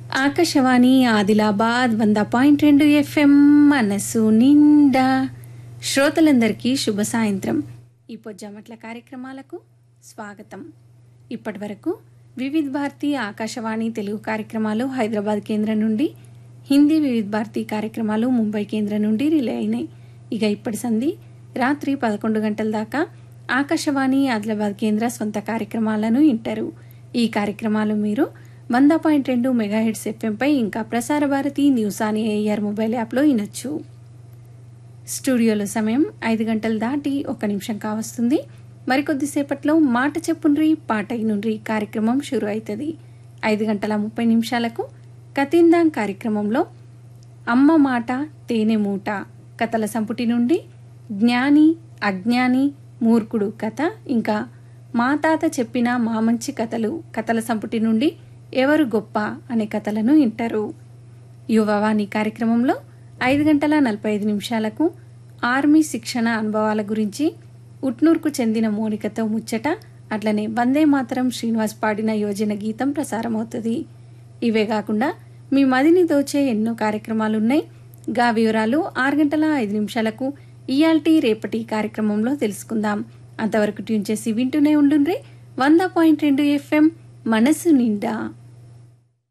ఆకాశవాణి ఆదిలాబాద్ వంద పాయింట్ రెండు ఎఫ్ఎం మనసు నిండా శ్రోతలందరికీ శుభ సాయంత్రం ఈ పొజ్జామట్ల కార్యక్రమాలకు స్వాగతం ఇప్పటి వరకు వివిధ్ భారతి ఆకాశవాణి తెలుగు కార్యక్రమాలు హైదరాబాద్ కేంద్రం నుండి హిందీ వివిధ్ భారతి కార్యక్రమాలు ముంబై కేంద్రం నుండి రిలే అయినాయి ఇక ఇప్పటి సంధి రాత్రి పదకొండు గంటల దాకా ఆకాశవాణి ఆదిలాబాద్ కేంద్ర సొంత కార్యక్రమాలను వింటారు ఈ కార్యక్రమాలు మీరు వంద పాయింట్ రెండు మెగాహెడ్స్ ఎఫ్ఎంపై ఇంకా Prasar Bharati news on AIR mobile యాప్లో వినొచ్చు స్టూడియోలో సమయం ఐదు గంటలు దాటి ఒక నిమిషం కావస్తుంది మరికొద్దిసేపట్లో మాట చెప్పుండ్రి పాట నుండ్రి కార్యక్రమం షురు అవుతుంది ఐదు గంటల ముప్పై నిమిషాలకు కతిందాం కార్యక్రమంలో అమ్మ మాట తేనె మూట కథల సంపుటి నుండి జ్ఞాని అజ్ఞాని మూర్ఖుడు కథ ఇంకా మా తాత చెప్పిన మా మంచి కథలు కథల సంపుటి నుండి ఎవరు గొప్ప అనే కథలను వింటారు యువవాణి కార్యక్రమంలో ఐదు గంటల నలభై ఐదు నిమిషాలకు ఆర్మీ శిక్షణ అనుభవాల గురించి ఉట్నూర్కు చెందిన మోనికతో ముచ్చట అట్లనే వందే మాతరం శ్రీనివాస్ పాడిన యోజన గీతం ప్రసారమవుతుంది ఇవే కాకుండా మీ మదిని దోచే ఎన్నో కార్యక్రమాలున్నాయి గా వివరాలు ఆరు గంటల ఐదు నిమిషాలకు ఇయాల్టీ రేపటి కార్యక్రమంలో తెలుసుకుందాం అంతవరకు ట్యూన్ చేసి వింటూనే ఉండుండ్రి వంద పాయింట్ రెండు ఎఫ్ఎం మనసు నిండా